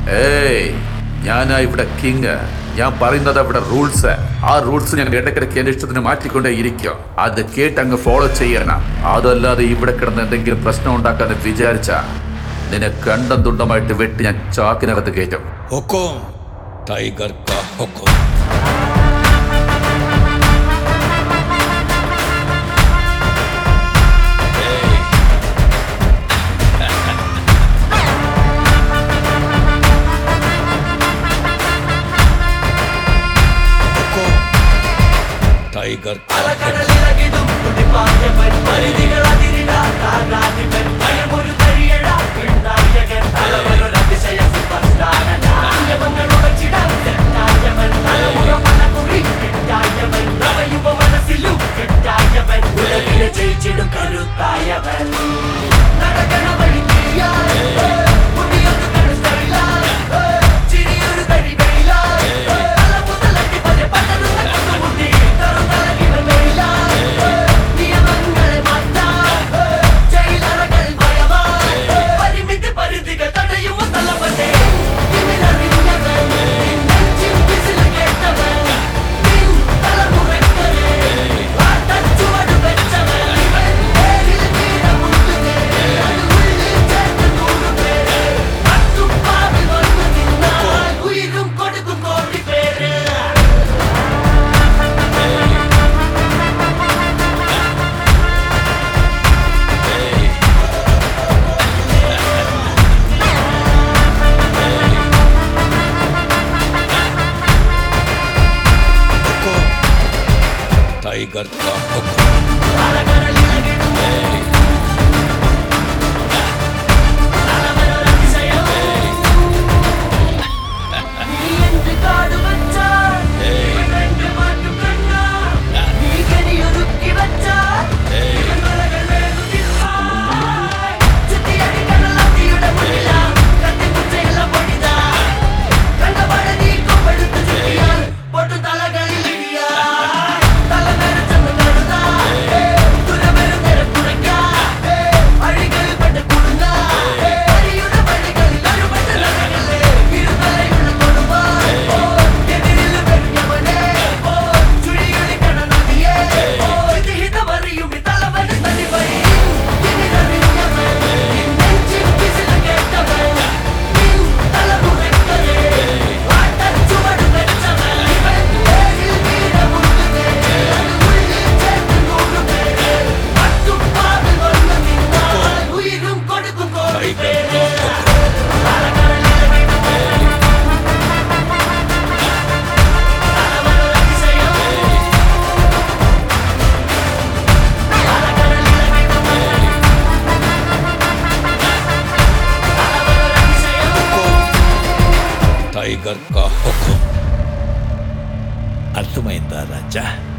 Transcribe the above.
ഏയ് ഞാനാ ഇവിടെ കിങ് ഞാൻ പറയുന്നത് അവിടെ റൂൾസ് ആ റൂൾസ് ഞാൻ ഇടയ്ക്കിടയ്ക്ക് എന്റെ ഇഷ്ടത്തിന് മാറ്റിക്കൊണ്ടേ ഇരിക്കും അത് കേട്ട് അങ്ങ് ഫോളോ ചെയ്യണം അതല്ലാതെ ഇവിടെ കിടന്ന് എന്തെങ്കിലും പ്രശ്നം ഉണ്ടാക്കാന്ന് വിചാരിച്ച നിന്നെ കണ്ടം തുണ്ടമായിട്ട് വെട്ടി ഞാൻ ചാക്കിനകത്ത് കയറ്റും हुकुम टाइगर का हुकुम हुकुम टाइगर का हुकुम ജയിച്ചിടും കരുത്തായവൻ നടക്കണ വഴി പുതിയൊരു കരുത്തറില്ല ചിരിയൊരു തരി വെയില തല മുതലടി പല പലതും കൊണ്ടുമുട്ടി തറുതലകിവൻ വെയില നിയമങ്ങളെ മാറ്റാൻ ജയിലറകൾ ഭയമാ പരിമിതി പരിധികൾ തടയുമ തലവനെ ഇവരറിഞ്ഞവൻ നെഞ്ചിൻ വിസിൽ കേട്ടവൻ നിൻ തലമുറയ്ക്കരെ ആട്ടച്ചുവട് വെച്ചവൻ ഇവൻ നേരിൽ വീരമുട്ടുകേ അത് ഉള്ളിൽ ചേർത്ത് നൂറുപേരെ അത്തുപ്പാവിൽ വന്നു നിന്നാൽ ഉയിരും കൊടുക്കും കോടി പേര് हुकुम टाइगर का हुकुम നീ എന്ത് കാട് വച്ചാൽ ഇവൻ രണ്ട് മാറ്റു കണ്ണാ നീ കനിയൊരുക്കി വച്ചാൽ ഇവൻ മലകൾ വേഗുതിർപ്പായ്. ചുറ്റിയടിക്കണ ലത്തിയുടെ മുന്നിലാ കത്തിക്കുച്ചയുള്ള പൊടിതാ. കണ്ടപാടെ നീ കൊമ്പെടുത്ത് ചുറ്റിയാൽ പൊട്ടു തലകളിൽ ഇടിയാ. തല നരച്ചെന്ന് കരുതാ. ദുരവരും നിരക്കുറയ്ക്കാ. അഴികളിൽ പെട്ട് കുടുങ്ങാ. അരിയുടെ വഴികളിൽ അരുപെട്ട് നടക്കല്ലേ. ഇരുതലയുള്ള കൊടുവാ. ഓ, എതിരിൽ വെടിഞ്ഞവനെ. ഓ, ചുഴികളിൽ കടന്നടിയേ. ഓ, ഇതിഹിതമറിയും ഈ തലവന് തനിവഴി. ഇതിനറിഞ്ഞവൻ, നിൻ നെഞ്ചിൻ വിസിൽ കേട്ടവൻ. നിൻ തലമുറയ്ക്കരെ ആട്ടച്ചുവട് വെച്ചവൻ. ഇവൻ നേരിൽ വീരമുട്ടുകേ. അത് ഉള്ളിൽ ചേർത്ത് നൂറുപേരെ. അത്തുപ്പാവിൽ വന്നു നിന്നാൽ ഉയിരും കൊടുക്കും കോടി टाइगर പേര് का हुकुम टाइगर का हुकुम अर्थమైందా రాజా